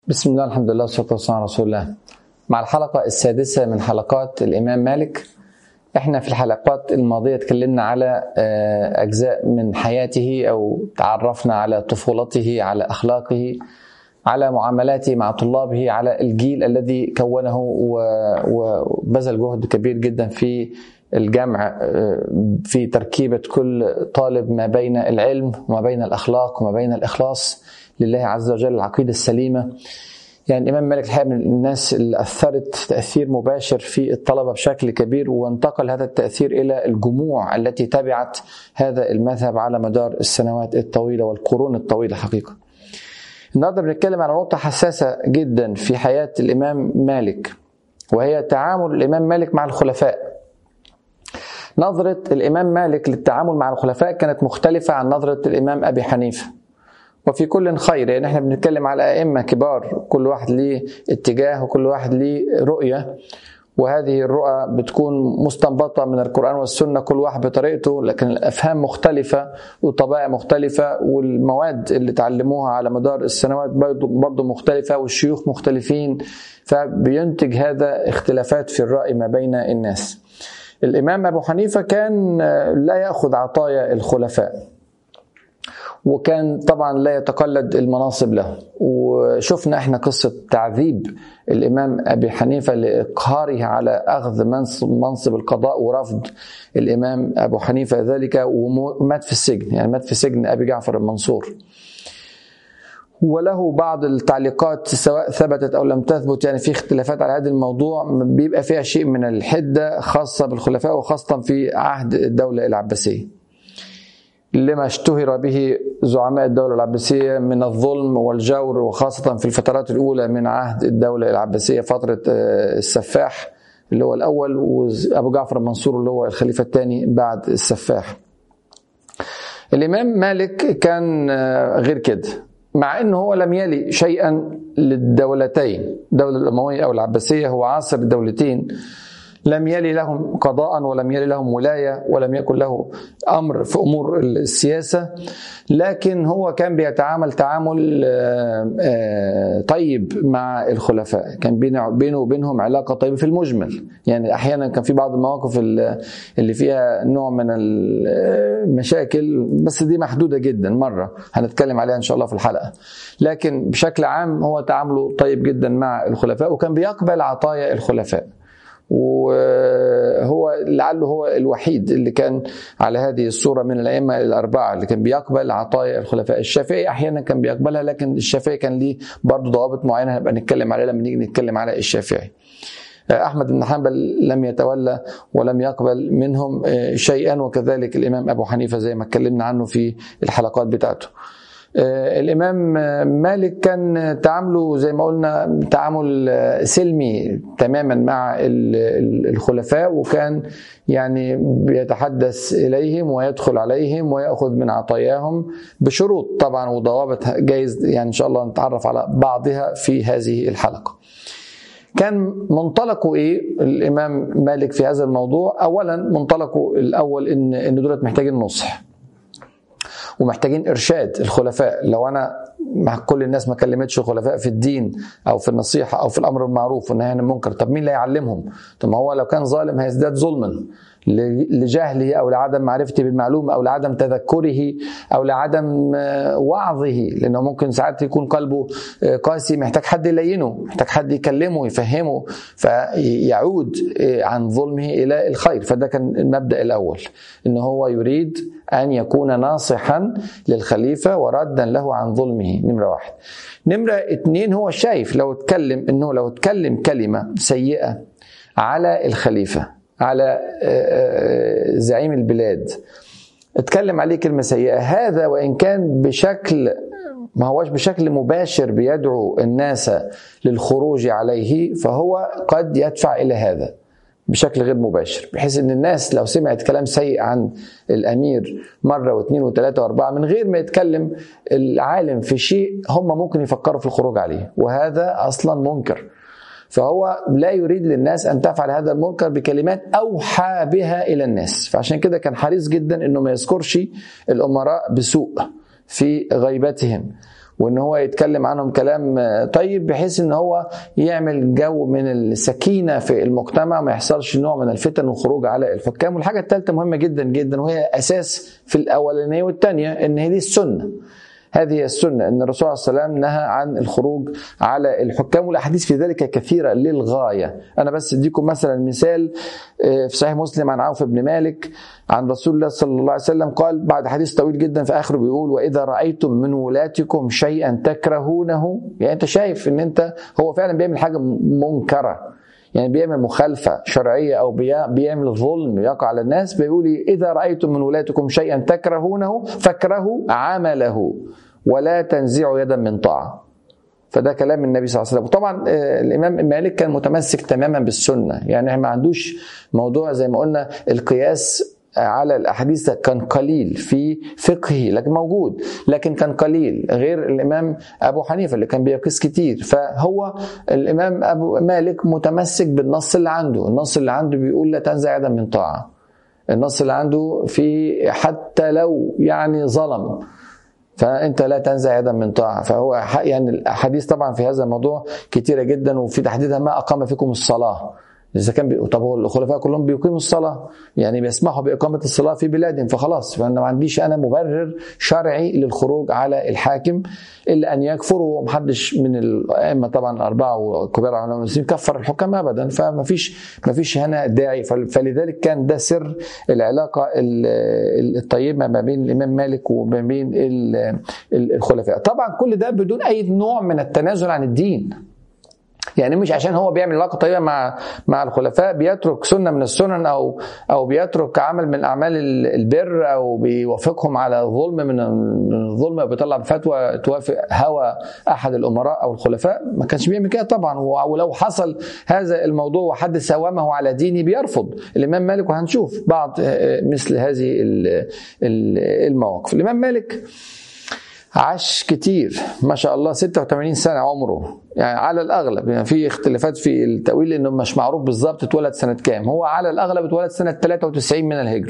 بسم الله الحمد لله والصلاة والسلام على رسول الله مع الحلقة السادسة من حلقات الإمام مالك احنا في الحلقات الماضية اتكلمنا على أجزاء من حياته أو تعرفنا على طفولته على أخلاقه على معاملاته مع طلابه على الجيل الذي كونه وبذل جهد كبير جدا في الجمع في تركيبة كل طالب ما بين العلم وما بين الأخلاق وما بين الإخلاص لله عز وجل العقيدة السليمة يعني الإمام مالك الحقيقة من الناس اللي أثرت تأثير مباشر في الطلبة بشكل كبير وانتقل هذا التأثير إلى الجموع التي تبعت هذا المذهب على مدار السنوات الطويلة والقرون الطويلة حقيقة النهارده بنتكلم على نقطة حساسة جدا في حياة الإمام مالك وهي تعامل الإمام مالك مع الخلفاء نظرة الإمام مالك للتعامل مع الخلفاء كانت مختلفة عن نظرة الإمام أبي حنيفة وفي كل خير يعني احنا بنتكلم على أئمة كبار كل واحد ليه اتجاه وكل واحد ليه رؤية وهذه الرؤى بتكون مستنبطة من القرآن والسنة كل واحد بطريقته لكن الأفهام مختلفة والطبائع مختلفة والمواد اللي تعلموها على مدار السنوات برضه مختلفة والشيوخ مختلفين فبينتج هذا اختلافات في الرأي ما بين الناس الإمام أبو حنيفة كان لا يأخذ عطايا الخلفاء وكان طبعا لا يتقلد المناصب له وشفنا احنا قصة تعذيب الإمام أبي حنيفة لإقهاره على أخذ منصب, منصب القضاء ورفض الإمام أبو حنيفة ذلك ومات في السجن يعني مات في سجن أبي جعفر المنصور وله بعض التعليقات سواء ثبتت او لم تثبت يعني في اختلافات على هذا الموضوع بيبقى فيها شيء من الحده خاصه بالخلفاء وخاصه في عهد الدوله العباسيه. لما اشتهر به زعماء الدولة العباسية من الظلم والجور وخاصة في الفترات الأولى من عهد الدولة العباسية فترة السفاح اللي هو الأول وأبو جعفر المنصور اللي هو الخليفة الثاني بعد السفاح الإمام مالك كان غير كده مع أنه هو لم يلي شيئا للدولتين الدولة الأموية أو العباسية هو عاصر الدولتين لم يلي لهم قضاء ولم يلي لهم ولايه ولم يكن له امر في امور السياسه لكن هو كان بيتعامل تعامل طيب مع الخلفاء كان بينه وبينهم علاقه طيبه في المجمل يعني احيانا كان في بعض المواقف اللي فيها نوع من المشاكل بس دي محدوده جدا مره هنتكلم عليها ان شاء الله في الحلقه لكن بشكل عام هو تعامله طيب جدا مع الخلفاء وكان بيقبل عطايا الخلفاء وهو لعله هو الوحيد اللي كان على هذه الصوره من الائمه الاربعه اللي كان بيقبل عطايا الخلفاء الشافعي احيانا كان بيقبلها لكن الشافعي كان ليه برضه ضوابط معينه هنبقى نتكلم عليها لما نيجي نتكلم على الشافعي احمد بن حنبل لم يتولى ولم يقبل منهم شيئا وكذلك الامام ابو حنيفه زي ما اتكلمنا عنه في الحلقات بتاعته الامام مالك كان تعامله زي ما قلنا تعامل سلمي تماما مع الخلفاء وكان يعني بيتحدث اليهم ويدخل عليهم وياخذ من عطاياهم بشروط طبعا وضوابط جايز يعني ان شاء الله نتعرف على بعضها في هذه الحلقه. كان منطلقه ايه الامام مالك في هذا الموضوع؟ اولا منطلقه الاول ان ان دولت محتاجين نصح. ومحتاجين ارشاد الخلفاء لو انا مع كل الناس ما كلمتش الخلفاء في الدين او في النصيحه او في الامر بالمعروف والنهي عن المنكر طب مين اللي هيعلمهم طب ما هو لو كان ظالم هيزداد ظلما لجهله او لعدم معرفته بالمعلومه او لعدم تذكره او لعدم وعظه لانه ممكن ساعات يكون قلبه قاسي محتاج حد يلينه محتاج حد يكلمه يفهمه فيعود عن ظلمه الى الخير فده كان المبدا الاول ان هو يريد ان يكون ناصحا للخليفه وردا له عن ظلمه نمره واحد نمره اتنين هو شايف لو اتكلم انه لو اتكلم كلمه سيئه على الخليفه على زعيم البلاد اتكلم عليه كلمة سيئة هذا وإن كان بشكل ما هوش بشكل مباشر بيدعو الناس للخروج عليه فهو قد يدفع إلى هذا بشكل غير مباشر بحيث ان الناس لو سمعت كلام سيء عن الامير مره واثنين وثلاثه واربعه من غير ما يتكلم العالم في شيء هم ممكن يفكروا في الخروج عليه وهذا اصلا منكر فهو لا يريد للناس ان تفعل هذا المنكر بكلمات اوحى بها الى الناس فعشان كده كان حريص جدا انه ما يذكرش الامراء بسوء في غيبتهم وان هو يتكلم عنهم كلام طيب بحيث ان هو يعمل جو من السكينه في المجتمع ما يحصلش نوع من الفتن والخروج على الحكام والحاجه الثالثه مهمه جدا جدا وهي اساس في الاولانيه والثانيه ان هي دي السنه هذه السنة أن الرسول صلى الله عليه وسلم نهى عن الخروج على الحكام والأحاديث في ذلك كثيرة للغاية أنا بس أديكم مثلا مثال في صحيح مسلم عن عوف بن مالك عن رسول الله صلى الله عليه وسلم قال بعد حديث طويل جدا في آخره بيقول وإذا رأيتم من ولاتكم شيئا تكرهونه يعني أنت شايف أن أنت هو فعلا بيعمل حاجة منكرة يعني بيعمل مخالفة شرعية أو بيعمل ظلم يقع على الناس بيقول إذا رأيتم من ولاتكم شيئا تكرهونه فاكرهوا عمله ولا تنزعوا يدا من طاعة فده كلام النبي صلى الله عليه وسلم وطبعا الامام مالك كان متمسك تماما بالسنه يعني ما عندوش موضوع زي ما قلنا القياس على الاحاديث كان قليل في فقهه لكن موجود لكن كان قليل غير الامام ابو حنيفه اللي كان بيقيس كتير فهو الامام ابو مالك متمسك بالنص اللي عنده النص اللي عنده بيقول لا تنزع يدا من طاعه النص اللي عنده في حتى لو يعني ظلم فانت لا تنزع يدا من طاعه فهو يعني الاحاديث طبعا في هذا الموضوع كتيره جدا وفي تحديدها ما اقام فيكم الصلاه اذا كان بي... طب هو الخلفاء كلهم بيقيموا الصلاه يعني بيسمحوا باقامه الصلاه في بلادهم فخلاص فانا ما عنديش انا مبرر شرعي للخروج على الحاكم الا ان يكفروا ومحدش من الائمه طبعا الاربعه وكبار علماء المسلمين كفر الحكام ابدا فما فيش ما فيش هنا داعي فلذلك كان ده سر العلاقه الطيبه ما بين الامام مالك وما بين الخلفاء طبعا كل ده بدون اي نوع من التنازل عن الدين يعني مش عشان هو بيعمل علاقه طيبه مع مع الخلفاء بيترك سنه من السنن او او بيترك عمل من اعمال البر او بيوافقهم على ظلم من الظلم او بيطلع بفتوى توافق هوى احد الامراء او الخلفاء ما كانش بيعمل كده طبعا ولو حصل هذا الموضوع وحد ساومه على ديني بيرفض الامام مالك وهنشوف بعض مثل هذه المواقف الامام مالك عاش كتير ما شاء الله 86 سنة عمره يعني على الأغلب يعني في اختلافات في التأويل لأنه مش معروف بالظبط اتولد سنة كام هو على الأغلب اتولد سنة 93 من الهجرة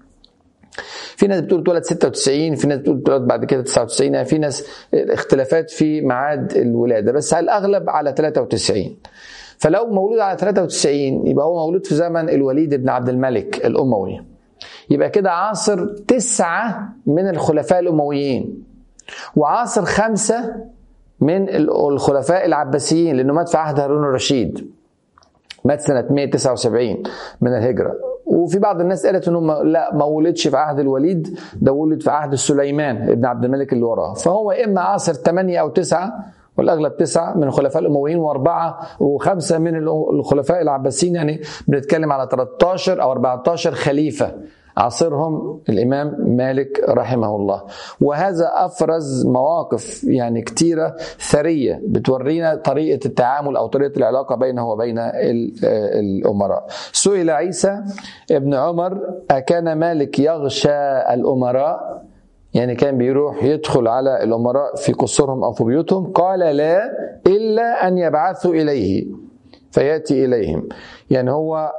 في ناس بتقول اتولد 96 في ناس بتقول اتولد بعد كده 99 يعني في ناس اختلافات في ميعاد الولادة بس على الأغلب على 93 فلو مولود على 93 يبقى هو مولود في زمن الوليد بن عبد الملك الأموي يبقى كده عاصر تسعة من الخلفاء الأمويين وعاصر خمسة من الخلفاء العباسيين لأنه مات في عهد هارون الرشيد مات سنة 179 من الهجرة وفي بعض الناس قالت انه لا ما ولدش في عهد الوليد ده ولد في عهد سليمان ابن عبد الملك اللي وراه فهو اما عاصر ثمانية او تسعة والاغلب تسعه من الخلفاء الامويين واربعه وخمسه من الخلفاء العباسيين يعني بنتكلم على 13 او 14 خليفه عاصرهم الإمام مالك رحمه الله وهذا أفرز مواقف يعني كتيرة ثرية بتورينا طريقة التعامل أو طريقة العلاقة بينه وبين الأمراء سئل عيسى ابن عمر أكان مالك يغشى الأمراء يعني كان بيروح يدخل على الأمراء في قصورهم أو في بيوتهم قال لا إلا أن يبعثوا إليه فياتي اليهم يعني هو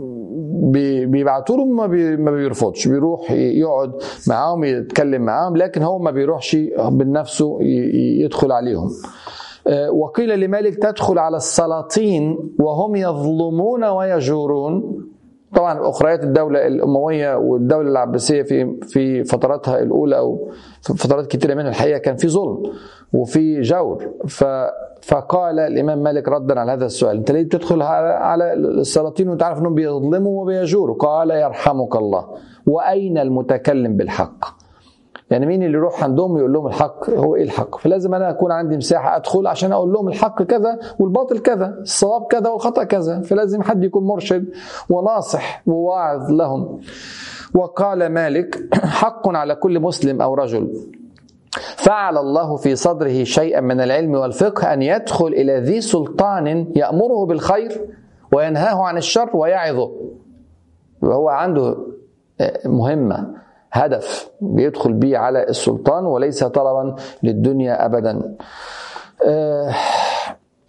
بيبعتوا له ما بيرفضش بيروح يقعد معاهم يتكلم معاهم لكن هو ما بيروحش بنفسه يدخل عليهم وقيل لمالك تدخل على السلاطين وهم يظلمون ويجورون طبعا اخريات الدوله الامويه والدوله العباسيه في في فتراتها الاولى او في فترات كثيره منها الحقيقه كان في ظلم وفي جور ف فقال الامام مالك ردا على هذا السؤال انت ليه تدخل على السلاطين وانت عارف انهم بيظلموا وبيجوروا قال يرحمك الله واين المتكلم بالحق يعني مين اللي يروح عندهم يقول لهم الحق هو ايه الحق فلازم انا اكون عندي مساحه ادخل عشان اقول لهم الحق كذا والباطل كذا الصواب كذا والخطا كذا فلازم حد يكون مرشد وناصح وواعظ لهم وقال مالك حق على كل مسلم او رجل فعل الله في صدره شيئا من العلم والفقه ان يدخل الى ذي سلطان يامره بالخير وينهاه عن الشر ويعظه وهو عنده مهمه هدف بيدخل بيه على السلطان وليس طلبا للدنيا ابدا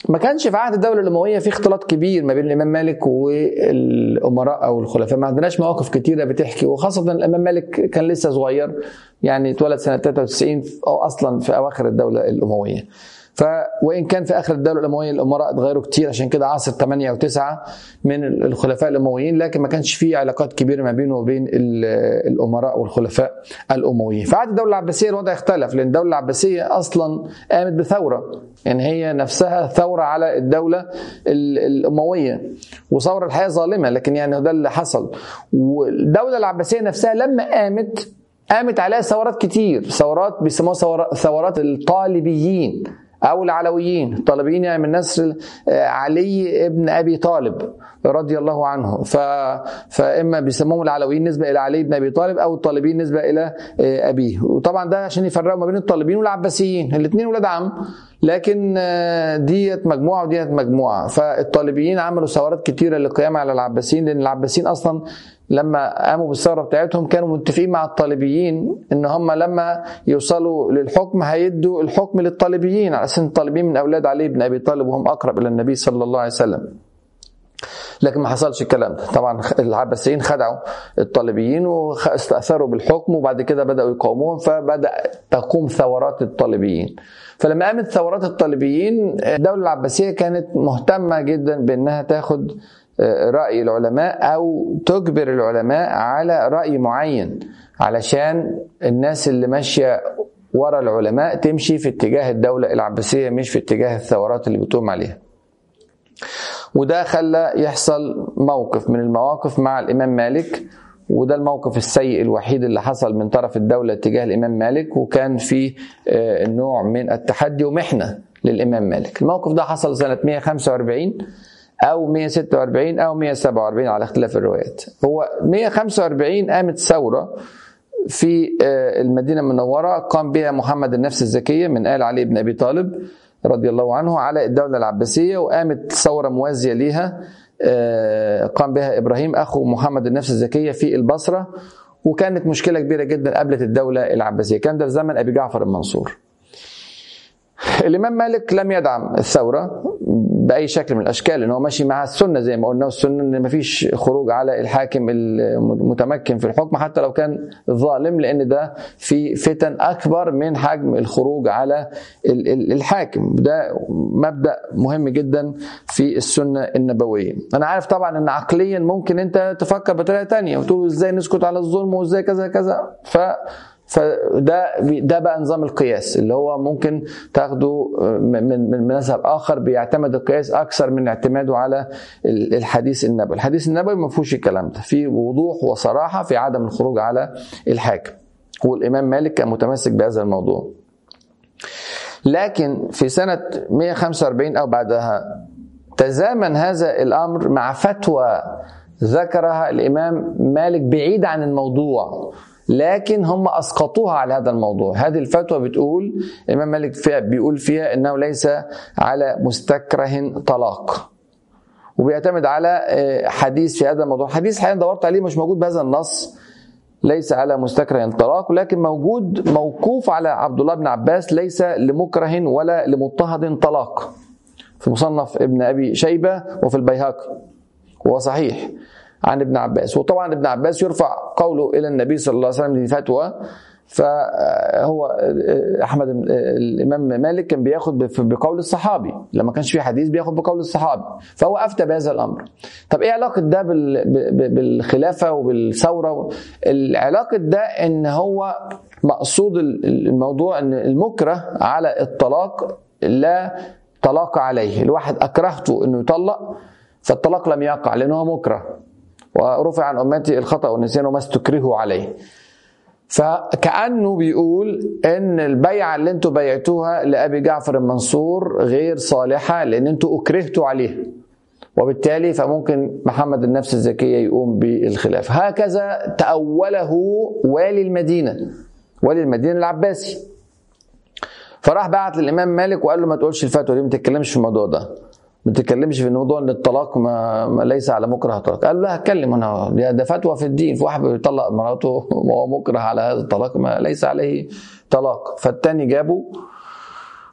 ما كانش في عهد الدوله الامويه في اختلاط كبير ما بين الامام مالك والامراء او الخلفاء ما عندناش مواقف كتيره بتحكي وخاصه الامام مالك كان لسه صغير يعني اتولد سنه 93 او اصلا في اواخر الدوله الامويه ف وان كان في اخر الدوله الامويه الامراء اتغيروا كتير عشان كده عاصر 8 او 9 من الخلفاء الامويين لكن ما كانش في علاقات كبيره ما بينه وبين الامراء والخلفاء الامويين. في عهد الدوله العباسيه الوضع اختلف لان الدوله العباسيه اصلا قامت بثوره يعني هي نفسها ثوره على الدوله الامويه وثوره الحقيقه ظالمه لكن يعني ده اللي حصل والدوله العباسيه نفسها لما قامت قامت عليها ثورات كتير ثورات بيسموها ثورات الطالبيين او العلويين الطالبيين يعني من نسل علي ابن ابي طالب رضي الله عنه ف... فاما بيسموهم العلويين نسبه الى علي بن ابي طالب او الطالبيين نسبه الى ابيه وطبعا ده عشان يفرقوا ما بين الطالبيين والعباسيين الاثنين ولاد عم لكن ديت مجموعه وديت مجموعه فالطالبيين عملوا ثورات كتيره للقيام على العباسيين لان العباسيين اصلا لما قاموا بالثوره بتاعتهم كانوا متفقين مع الطالبيين ان هم لما يوصلوا للحكم هيدوا الحكم للطالبيين على اساس الطالبيين من اولاد علي بن ابي طالب وهم اقرب الى النبي صلى الله عليه وسلم. لكن ما حصلش الكلام ده طبعا العباسيين خدعوا الطالبيين واستاثروا بالحكم وبعد كده بداوا يقاوموهم فبدا تقوم ثورات الطالبيين فلما قامت ثورات الطالبيين الدوله العباسيه كانت مهتمه جدا بانها تاخد رأي العلماء أو تجبر العلماء على رأي معين علشان الناس اللي ماشية ورا العلماء تمشي في اتجاه الدولة العباسية مش في اتجاه الثورات اللي بتقوم عليها وده خلى يحصل موقف من المواقف مع الإمام مالك وده الموقف السيء الوحيد اللي حصل من طرف الدولة تجاه الإمام مالك وكان في نوع من التحدي ومحنة للإمام مالك الموقف ده حصل سنة 145 أو 146 أو 147 على اختلاف الروايات هو 145 قامت ثورة في المدينة المنورة قام بها محمد النفس الزكية من آل علي بن أبي طالب رضي الله عنه على الدولة العباسية وقامت ثورة موازية ليها قام بها إبراهيم أخو محمد النفس الزكية في البصرة وكانت مشكلة كبيرة جدا قابلت الدولة العباسية كان ده في زمن أبي جعفر المنصور الامام مالك لم يدعم الثوره باي شكل من الاشكال ان هو ماشي مع السنه زي ما قلنا السنه ان ما فيش خروج على الحاكم المتمكن في الحكم حتى لو كان ظالم لان ده في فتن اكبر من حجم الخروج على الحاكم ده مبدا مهم جدا في السنه النبويه انا عارف طبعا ان عقليا ممكن انت تفكر بطريقه تانية وتقول ازاي نسكت على الظلم وازاي كذا كذا ف فده ده بقى نظام القياس اللي هو ممكن تاخده من من مذهب اخر بيعتمد القياس اكثر من اعتماده على الحديث النبوي، الحديث النبوي ما فيهوش الكلام ده، في وضوح وصراحه في عدم الخروج على الحاكم. والامام مالك كان متمسك بهذا الموضوع. لكن في سنه 145 او بعدها تزامن هذا الامر مع فتوى ذكرها الامام مالك بعيد عن الموضوع لكن هم اسقطوها على هذا الموضوع هذه الفتوى بتقول الامام مالك فيها بيقول فيها انه ليس على مستكره طلاق وبيعتمد على حديث في هذا الموضوع حديث حقيقة دورت عليه مش موجود بهذا النص ليس على مستكره طلاق ولكن موجود موقوف على عبد الله بن عباس ليس لمكره ولا لمضطهد طلاق في مصنف ابن ابي شيبه وفي البيهقي وهو صحيح عن ابن عباس وطبعا ابن عباس يرفع قوله الى النبي صلى الله عليه وسلم دي فتوى فهو احمد الامام مالك كان بياخد بقول الصحابي لما كانش في حديث بياخد بقول الصحابي فهو افتى بهذا الامر طب ايه علاقه ده بالخلافه وبالثوره علاقه ده ان هو مقصود الموضوع ان المكره على الطلاق لا طلاق عليه الواحد اكرهته انه يطلق فالطلاق لم يقع لانه هو مكره ورفع عن امتي الخطا والنسيان وما استكرهوا عليه فكانه بيقول ان البيعه اللي انتوا بيعتوها لابي جعفر المنصور غير صالحه لان انتوا اكرهتوا عليها وبالتالي فممكن محمد النفس الزكيه يقوم بالخلافه هكذا تاوله والي المدينه والي المدينه العباسي فراح بعت للامام مالك وقال له ما تقولش الفتوى دي ما تتكلمش في الموضوع ده ما تتكلمش في الموضوع ان الطلاق ما, ما ليس على مكره طلاق قال لا هتكلم انا ده فتوى في الدين في واحد بيطلق مراته وهو مكره على هذا الطلاق ما ليس عليه طلاق فالتاني جابه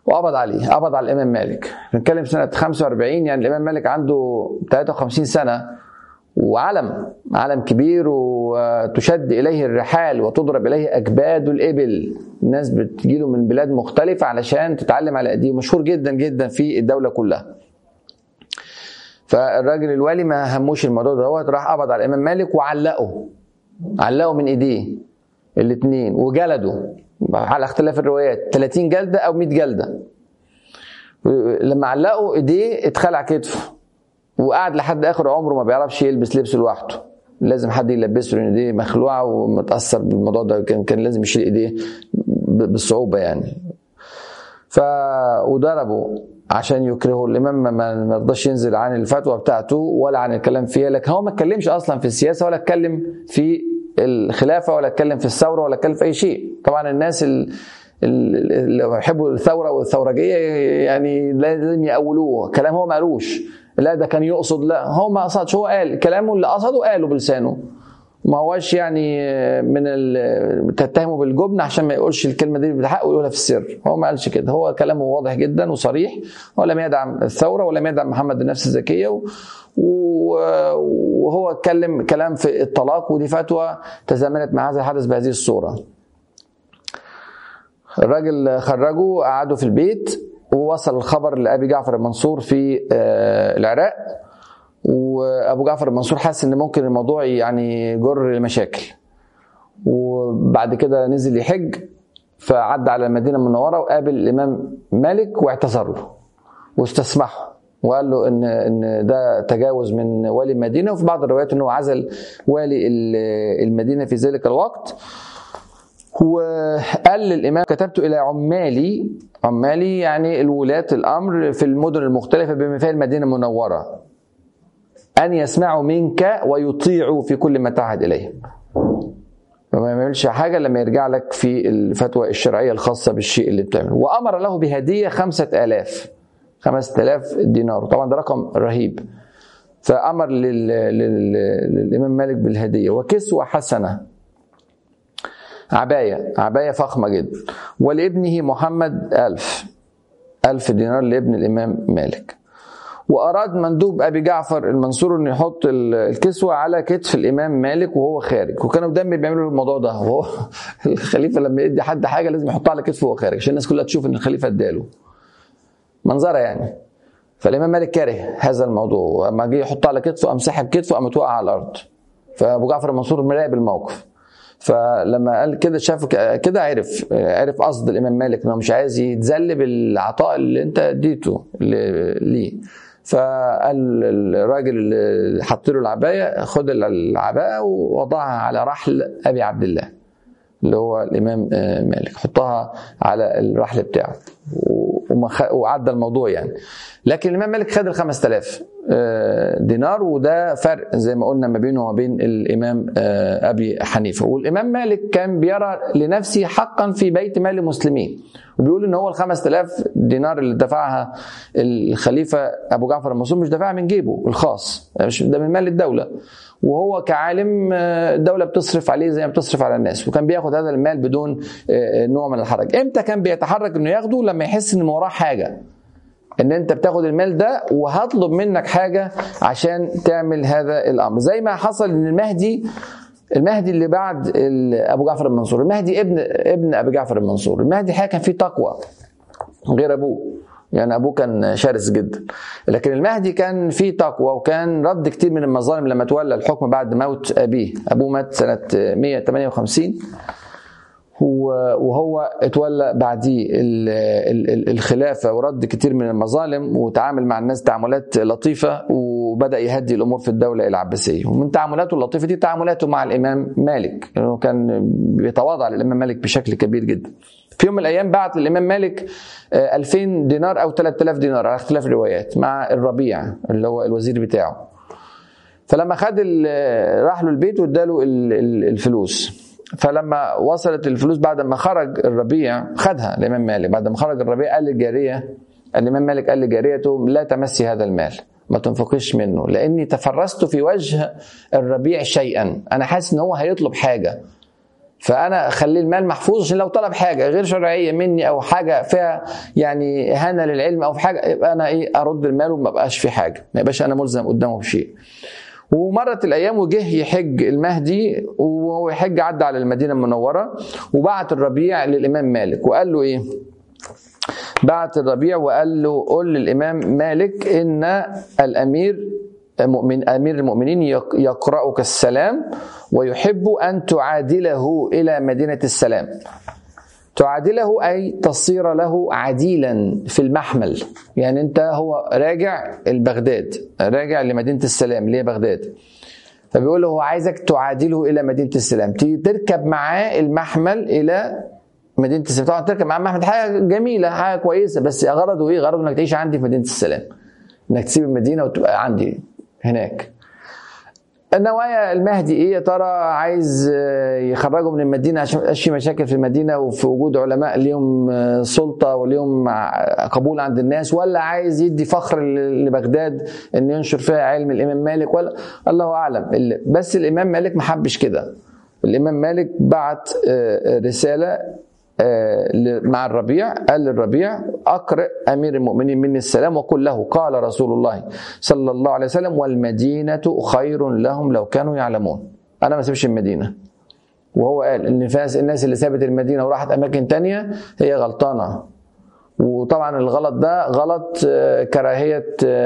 وقبض عليه قبض على الامام مالك بنتكلم سنه 45 يعني الامام مالك عنده 53 سنه وعلم علم كبير وتشد اليه الرحال وتضرب اليه اكباد الابل الناس بتجيله من بلاد مختلفه علشان تتعلم على ايديه مشهور جدا جدا في الدوله كلها فالراجل الوالي ما هموش الموضوع دوت راح قبض على الامام مالك وعلقه علقه من ايديه الاثنين وجلده على اختلاف الروايات 30 جلده او 100 جلده لما علقوا ايديه اتخلع كتفه وقعد لحد اخر عمره ما بيعرفش يلبس لبس لوحده لازم حد يلبسه لان ايديه مخلوعه ومتاثر بالموضوع ده كان كان لازم يشيل ايديه بصعوبه يعني ف وضربه عشان يكرهه الامام ما رضاش ينزل عن الفتوى بتاعته ولا عن الكلام فيها لكن هو ما اتكلمش اصلا في السياسه ولا اتكلم في الخلافه ولا اتكلم في الثوره ولا اتكلم في اي شيء طبعا الناس اللي بيحبوا الثوره والثورجيه يعني لازم يأولوه كلام هو ما قالوش لا ده كان يقصد لا هو ما قصدش هو قال كلامه اللي قصده قاله بلسانه ما هوش يعني من تتهمه بالجبن عشان ما يقولش الكلمه دي بالحق ويقولها في السر هو ما قالش كده هو كلامه واضح جدا وصريح ولم يدعم الثوره ولم يدعم محمد النفس الزكيه وهو اتكلم كلام في الطلاق ودي فتوى تزامنت مع هذا الحدث بهذه الصوره الراجل خرجه قعده في البيت ووصل الخبر لابي جعفر المنصور في العراق وابو جعفر المنصور حس ان ممكن الموضوع يعني يجر لمشاكل وبعد كده نزل يحج فعدى على المدينه المنوره وقابل الامام مالك واعتذر له واستسمحه وقال له ان ان ده تجاوز من والي المدينه وفي بعض الروايات انه عزل والي المدينه في ذلك الوقت وقال للامام كتبت الى عمالي عمالي يعني الولاة الامر في المدن المختلفه بما فيها المدينه المنوره ان يسمعوا منك ويطيعوا في كل ما تعهد اليه وما يعملش حاجه لما يرجع لك في الفتوى الشرعيه الخاصه بالشيء اللي بتعمله وامر له بهديه خمسة آلاف خمسة آلاف دينار طبعا ده رقم رهيب فأمر لل... لل... للإمام مالك بالهدية وكسوة حسنة عباية عباية فخمة جدا ولابنه محمد ألف ألف دينار لابن الإمام مالك وأراد مندوب أبي جعفر المنصور أن يحط الكسوة على كتف الإمام مالك وهو خارج وكانوا دايما بيعملوا الموضوع ده وهو الخليفة لما يدي حد حاجة لازم يحطها على كتفه وهو خارج عشان الناس كلها تشوف أن الخليفة اداله منظرة يعني فالإمام مالك كاره هذا الموضوع وأما جه يحطها على كتفه قام سحب كتفه قام توقع على الأرض فأبو جعفر المنصور مراقب الموقف فلما قال كده شاف كده عرف عرف قصد الامام مالك انه مش عايز يتذل بالعطاء اللي انت اديته ليه فقال الراجل اللي حط له العبايه خد العباءه ووضعها على رحل ابي عبد الله اللي هو الامام مالك حطها على الرحل بتاعه وعدى الموضوع يعني لكن الامام مالك خد ال 5000 دينار وده فرق زي ما قلنا ما بينه وما بين الامام ابي حنيفه والامام مالك كان بيرى لنفسه حقا في بيت مال المسلمين وبيقول ان هو ال 5000 دينار اللي دفعها الخليفه ابو جعفر المنصور مش دفعها من جيبه الخاص مش ده من مال الدوله وهو كعالم الدوله بتصرف عليه زي ما بتصرف على الناس وكان بياخد هذا المال بدون نوع من الحرج امتى كان بيتحرك انه ياخده لما يحس ان وراه حاجه ان انت بتاخد المال ده وهطلب منك حاجه عشان تعمل هذا الامر زي ما حصل ان المهدي المهدي اللي بعد ابو جعفر المنصور المهدي ابن ابن ابي جعفر المنصور المهدي الحقيقه كان فيه تقوى غير ابوه يعني ابوه كان شرس جدا لكن المهدي كان فيه تقوى وكان رد كتير من المظالم لما تولى الحكم بعد موت ابيه ابوه مات سنه 158 وهو اتولى بعديه الخلافه ورد كتير من المظالم وتعامل مع الناس تعاملات لطيفه وبدا يهدي الامور في الدوله العباسيه ومن تعاملاته اللطيفه دي تعاملاته مع الامام مالك لانه كان بيتواضع للامام مالك بشكل كبير جدا في يوم من الايام بعت للامام مالك 2000 دينار او 3000 دينار على اختلاف الروايات مع الربيع اللي هو الوزير بتاعه فلما خد راح له البيت واداله الفلوس فلما وصلت الفلوس بعد ما خرج الربيع خدها الامام مالك بعد ما خرج الربيع قال للجاريه الامام مالك قال لجاريته لا تمسي هذا المال ما تنفقيش منه لاني تفرست في وجه الربيع شيئا انا حاسس ان هو هيطلب حاجه فانا اخلي المال محفوظ عشان لو طلب حاجه غير شرعيه مني او حاجه فيها يعني اهانه للعلم او في حاجه يبقى انا ايه ارد المال وما بقاش في حاجه ما يبقاش انا ملزم قدامه بشيء ومرت الايام وجه يحج المهدي وهو يحج عدى على المدينه المنوره وبعت الربيع للامام مالك وقال له ايه بعت الربيع وقال له قل للامام مالك ان الامير مؤمن امير المؤمنين يقرأك السلام ويحب ان تعادله الى مدينه السلام تعادله اي تصير له عديلا في المحمل يعني انت هو راجع البغداد راجع لمدينه السلام اللي هي بغداد فبيقول له هو عايزك تعادله الى مدينه السلام تركب معاه المحمل الى مدينه السلام طبعا تركب معاه المحمل حاجه جميله حاجه كويسه بس غرضه ايه غرضه انك تعيش عندي في مدينه السلام انك تسيب المدينه وتبقى عندي هناك النوايا المهدي ايه يا ترى عايز يخرجه من المدينه عشان ما يبقاش في مشاكل في المدينه وفي وجود علماء ليهم سلطه وليهم قبول عند الناس ولا عايز يدي فخر لبغداد ان ينشر فيها علم الامام مالك ولا الله اعلم بس الامام مالك ما حبش كده الامام مالك بعت رساله مع الربيع قال للربيع أقرأ أمير المؤمنين مني السلام وقل له قال رسول الله صلى الله عليه وسلم والمدينة خير لهم لو كانوا يعلمون أنا ما سيبش المدينة وهو قال ان الناس اللي سابت المدينه وراحت اماكن تانية هي غلطانه وطبعا الغلط ده غلط كراهيه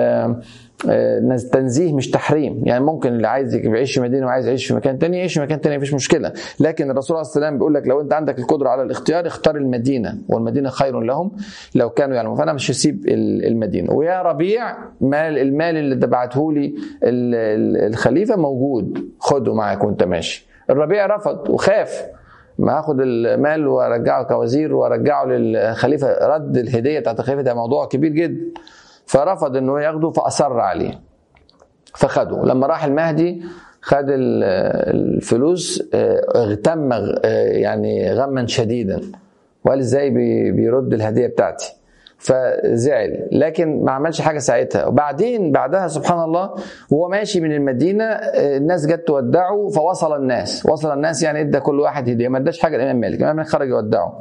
تنزيه مش تحريم يعني ممكن اللي عايز يعيش في مدينه وعايز يعيش في مكان تاني يعيش في مكان تاني مفيش مشكله لكن الرسول عليه السلام بيقول لك لو انت عندك القدره على الاختيار اختار المدينه والمدينه خير لهم لو كانوا يعلمون فانا مش هسيب المدينه ويا ربيع مال المال اللي دفعته لي الخليفه موجود خده معاك وانت ماشي الربيع رفض وخاف ما اخد المال وارجعه كوزير وارجعه للخليفه رد الهديه بتاعت الخليفه ده موضوع كبير جدا فرفض انه ياخده فاصر عليه فخده لما راح المهدي خد الفلوس اغتم يعني غما شديدا وقال ازاي بيرد الهديه بتاعتي فزعل لكن ما عملش حاجه ساعتها وبعدين بعدها سبحان الله وهو ماشي من المدينه الناس جت تودعه فوصل الناس وصل الناس يعني ادى كل واحد هديه ما اداش حاجه الامام مالك الامام مالك خرج يودعه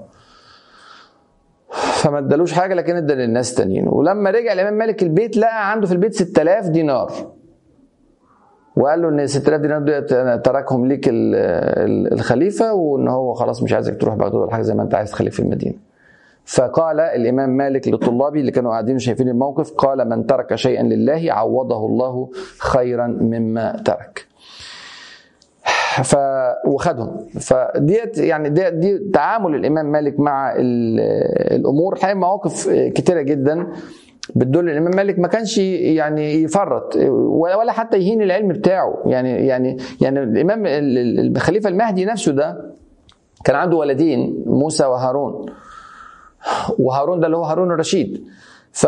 فما ادالوش حاجه لكن ادى للناس تانيين ولما رجع الامام مالك البيت لقى عنده في البيت 6000 دينار وقال له ان 6000 دينار دول تركهم ليك الخليفه وان هو خلاص مش عايزك تروح بغداد ولا حاجه زي ما انت عايز تخليك في المدينه فقال الامام مالك لطلابه اللي كانوا قاعدين شايفين الموقف قال من ترك شيئا لله عوضه الله خيرا مما ترك ف وخدهم فديت يعني دي, دي تعامل الامام مالك مع الامور الحقيقه مواقف كتيره جدا بتدل الامام مالك ما كانش يعني يفرط ولا حتى يهين العلم بتاعه يعني يعني يعني الامام الخليفه المهدي نفسه ده كان عنده ولدين موسى وهارون وهارون ده اللي هو هارون الرشيد ف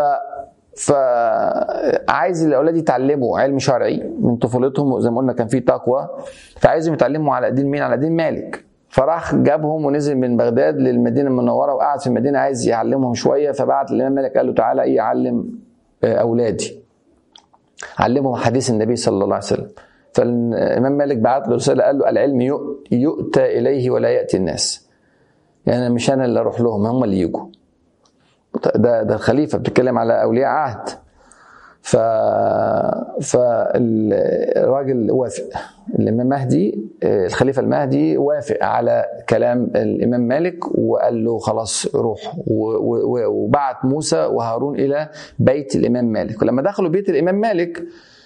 فعايز الاولاد يتعلموا علم شرعي من طفولتهم زي ما قلنا كان في تقوى فعايزهم يتعلموا على دين مين؟ على دين مالك فراح جابهم ونزل من بغداد للمدينه المنوره وقعد في المدينه عايز يعلمهم شويه فبعت الامام مالك قال له تعالى ايه علم اولادي علمهم حديث النبي صلى الله عليه وسلم فالامام مالك بعت له رساله قال له العلم يؤتى اليه ولا ياتي الناس يعني مش انا اللي اروح لهم هم اللي يجوا ده ده الخليفه بتتكلم على اولياء عهد ف فالراجل وافق الامام مهدي الخليفه المهدي وافق على كلام الامام مالك وقال له خلاص روح وبعت موسى وهارون الى بيت الامام مالك ولما دخلوا بيت الامام مالك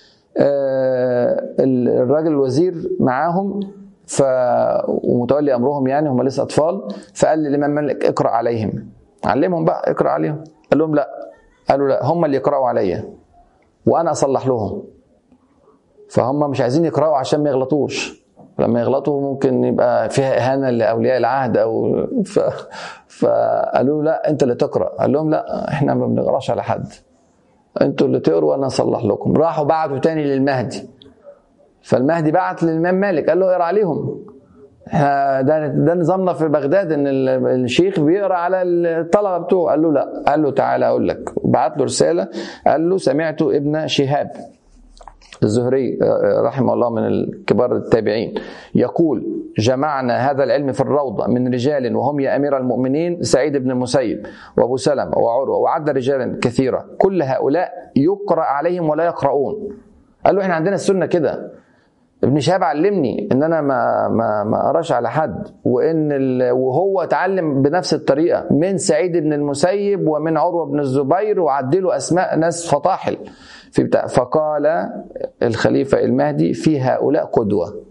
الراجل الوزير معاهم ف ومتولي امرهم يعني هم لسه اطفال فقال للامام مالك اقرا عليهم علمهم بقى اقرا عليهم قال لهم لا قالوا لا هم اللي يقراوا عليا وانا اصلح لهم فهم مش عايزين يقراوا عشان ما يغلطوش لما يغلطوا ممكن يبقى فيها اهانه لاولياء العهد او ف... فقالوا لا انت اللي تقرا قال لهم لا احنا ما بنقراش على حد انتوا اللي تقروا وانا اصلح لكم راحوا بعتوا تاني للمهدي فالمهدي بعت للامام مالك قال له اقرا عليهم ده ده نظامنا في بغداد ان الشيخ بيقرا على الطلبه بتوعه قال له لا قال له تعالى اقول لك بعت له رساله قال له سمعت ابن شهاب الزهري رحمه الله من الكبار التابعين يقول جمعنا هذا العلم في الروضة من رجال وهم يا أمير المؤمنين سعيد بن المسيب وأبو سلمة وعروة وعد رجالا كثيرة كل هؤلاء يقرأ عليهم ولا يقرؤون قال له احنا عندنا السنة كده ابن شهاب علمني ان انا ما ما ما اقراش على حد وان وهو اتعلم بنفس الطريقه من سعيد بن المسيب ومن عروه بن الزبير وعدلوا اسماء ناس فطاحل في بتاع فقال الخليفه المهدي في هؤلاء قدوه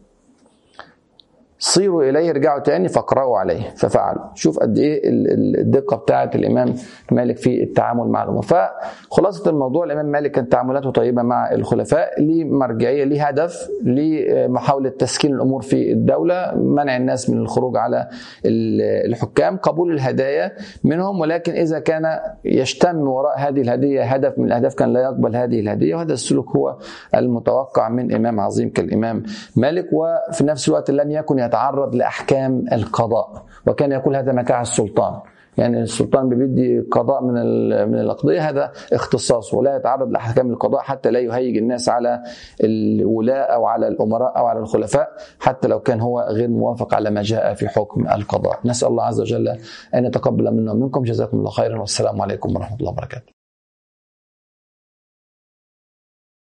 صيروا اليه ارجعوا تاني فاقرأوا عليه ففعلوا شوف قد ايه الدقه بتاعه الامام مالك في التعامل مع الامور فخلاصه الموضوع الامام مالك كانت تعاملاته طيبه مع الخلفاء ليه مرجعيه ليه هدف لمحاوله تسكين الامور في الدوله منع الناس من الخروج على الحكام قبول الهدايا منهم ولكن اذا كان يشتم وراء هذه الهديه هدف من الاهداف كان لا يقبل هذه الهديه وهذا السلوك هو المتوقع من امام عظيم كالامام مالك وفي نفس الوقت لم يكن يتعرض لاحكام القضاء وكان يقول هذا متاع السلطان يعني السلطان بيدي قضاء من من القضيه هذا اختصاصه ولا يتعرض لاحكام القضاء حتى لا يهيج الناس على الولاء او على الامراء او على الخلفاء حتى لو كان هو غير موافق على ما جاء في حكم القضاء نسال الله عز وجل ان يتقبل منا ومنكم جزاكم الله خيرا والسلام عليكم ورحمه الله وبركاته